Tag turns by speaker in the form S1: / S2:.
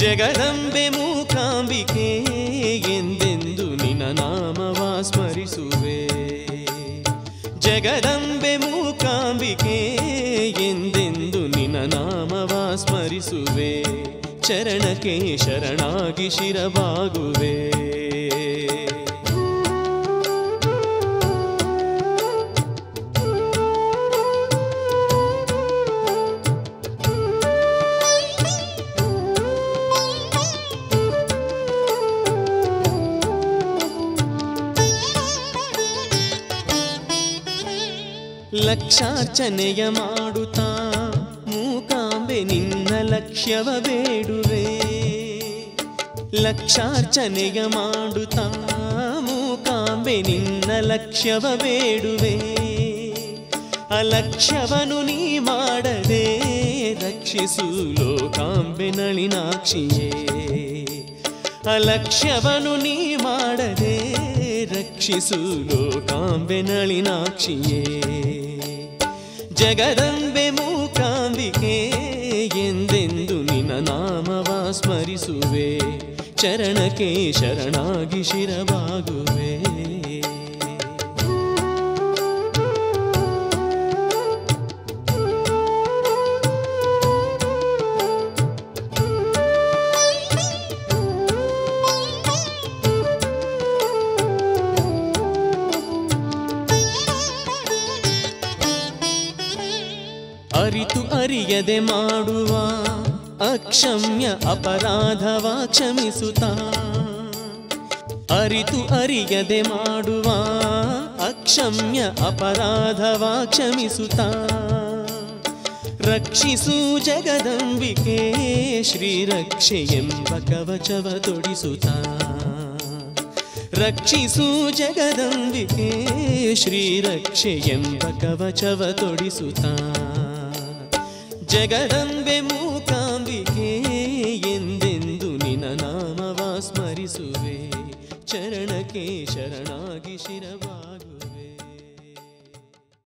S1: ಜಗದಂಬೆ ಮೂಕಾಂಬಿಕೆ ಎಂದೆಂದು ನಿನ ನಾಮವ ಸ್ಮರಿಸುವೆ ಜಗದಂಬೆ ಮೂಕಾಂಬಿಕೆ ಎಂದೆಂದು ನಿನ ನಾಮವ ಸ್ಮರಿಸುವೆ ಚರಣಕ್ಕೆ ಶರಣಾಗಿ ಶಿರವಾಗುವೆ ಲಕ್ಷಾರ್ಚನೆಯ ಮಾಡುತ್ತಾ ಮೂಕಾಂಬೆ ನಿನ್ನ ಲಕ್ಷ್ಯವ ಬೇಡುವೆ ಲಕ್ಷಾರ್ಚನೆಯ ಮಾಡುತ್ತಾ ಮೂಕಾಂಬೆ ನಿನ್ನ ಲಕ್ಷ್ಯವ ಬೇಡುವೆ ಅಲಕ್ಷ್ಯವನು ನೀ ಮಾಡದೆ ರಕ್ಷಿಸು ಲೋಕಾಂಬೆ ನಳಿನಾಕ್ಷಿಯೇ ಅಲಕ್ಷ್ಯವನು ನೀ ಮಾಡದೆ ರಕ್ಷಿಸು ಲೋಕಾಂಬೆ ನಳಿನಾಕ್ಷಿಯೇ ಜಗದಂಬೆ ಮೂಕಾಂಬಿಕೆ ಎಂದೆಂದು ನಿನ್ನ ನಾಮವ ಸ್ಮರಿಸುವೆ ಚರಣಕ್ಕೆ ಶರಣಾಗಿ ಶಿರವಾಗುವೆ ಅರಿತು ಅರಿಯದೆ ಮಾಡುವ ಅಕ್ಷಮ್ಯ ಅಪರಾಧವ ಕ್ಷಮಿಸುತ್ತಾ ಅರಿತು ಅರಿಯದೆ ಮಾಡುವ ಅಕ್ಷಮ್ಯ ಅಪರಾಧವ ಕ್ಷಮಿಸುತ್ತಾ ರಕ್ಷಿಸು ಜಗದಂಬಿಕೆ ಶ್ರೀರಕ್ಷೆ ಎಂಬ ಕವಚವ ತೊಡಿಸುತ್ತಾ ರಕ್ಷಿಸು ಜಗದಂಬಿಕೆ ಶ್ರೀರಕ್ಷೆ ಎಂಬ ಕವಚವ ತೊಡಿಸುತ್ತಾ ಜಗದಂಬೆ ಮೂಕಾಂಬಿಕೆ ಎಂದೆಂದು ನಿನ ನಾಮವ ಸ್ಮರಿಸುವೆ ಚರಣಕ್ಕೆ ಶರಣಾಗಿ ಶಿರವ